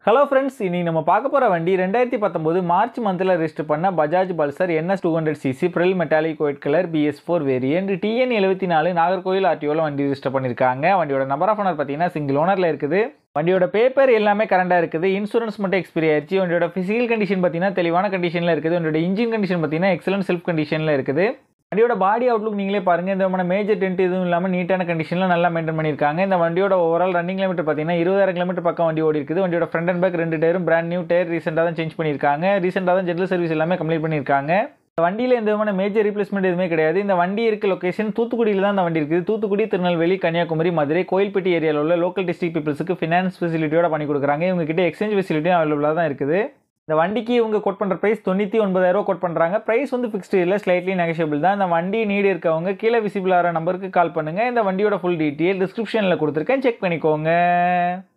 hello friends இனி நம்ம பார்க்க போகிற வண்டி ரெண்டாயிரத்தி பத்தொம்போது மார்ச் மந்தில் ரெஜிஸ்டர் பண்ண Bajaj Pulsar NS two hundred CC pearl metallic white colour BS four variant TN எழுபத்தி நாலு நாகர்கோவில் ஆர்டிஓவில் வண்டி ரெஜிஸ்டர் பண்ணியிருக்காங்க வண்டியோட நம்பர் ஆஃப் ஓனர் பார்த்தீங்கன்னா சிங்கிள் ஓனரில் இருக்குது வண்டியோட பேப்பர் எல்லாமே கரண்டாக இருக்குது இன்சூரன்ஸ் மட்டும் எக்ஸ்பீரி ஆயிடுச்சு வண்டியோட ஃபிசிக்கல் கண்டிஷன் பார்த்தீங்கன்னா தெளிவான கண்டிஷனில் இருக்குது வண்டியோட இன்ஜின் கண்டிஷன் பார்த்தீங்கன்னா எக்ஸலன்ட் செல்ஃப் கண்டிஷனில் இருக்குது வண்டியோட பாடி அவுட்லுக் நீங்களே பாருங்கள் இந்த விதமான மேஜர் டென்ட் எதுவும் இல்லாமல் நீட்டான கண்டிஷனில் நல்லா மெயின்டைன் பண்ணியிருக்காங்க இந்த வண்டியோட ஓவரால் ரன்னிங் கிலோமீட்டர் பார்த்தீங்கன்னா இருபதாயிரம் கிலோமீட்டர் பக்கம் வண்டி ஓடி இருக்குது வண்டியோட ஃப்ரண்ட் அண்ட் பேக் ரெண்டு டயரும் பிராண்ட் நியூ டயர் ரீசெண்டாக தான் சேஞ்ச் பண்ணியிருக்காங்க ரீசெண்டாக தான் ஜெனரல் சர்வீஸ் எல்லாமே கம்ப்ளீட் பண்ணியிருக்காங்க இந்த வண்டியில் எந்த விதமான மேஜர் ரீப்ளேஸ்மெண்ட் எதுவுமே கிடையாது இந்த வண்டி இருக்க லொகேஷன் தூத்துக்குடியில் தான் இந்த வண்டி இருக்குது தூத்துக்குடி திருநெல்வேலி கன்னியாகுமரி மதுரை கோயில்பட்டி ஏரியாவில் உள்ள லோக்கல் டிஸ்ட்ரிக்ட் பீப்புள்ஸுக்கு ஃபினான்ஸ் ஃபெசிலிட்டியோட பண்ணி கொடுக்குறாங்க இவங்க கிட்ட எக்ஸ்சேஞ்ச் ஃபெசிலிட்டியும் அவைலபிளாக தான் இருக்குது இந்த வண்டிக்கு இவங்க கோட் பண்ணுற ப்ரைஸ் தொண்ணூற்றி ஒன்பதாயிரம் கோட் பண்ணுறாங்க ப்ரைஸ் வந்து ஃபிக்ஸ்டு இல்லை ஸ்லைட்லி நெகஷியபிள் தான் இந்த வண்டி நீடு இருக்கவங்க கீழே விசிபிள் ஆகிற நம்பருக்கு கால் பண்ணுங்கள் இந்த வண்டியோட ஃபுல் டீட்டெயில் டிஸ்கிரிப்ஷனில் கொடுத்துருக்கேன் செக் பண்ணிக்கோங்க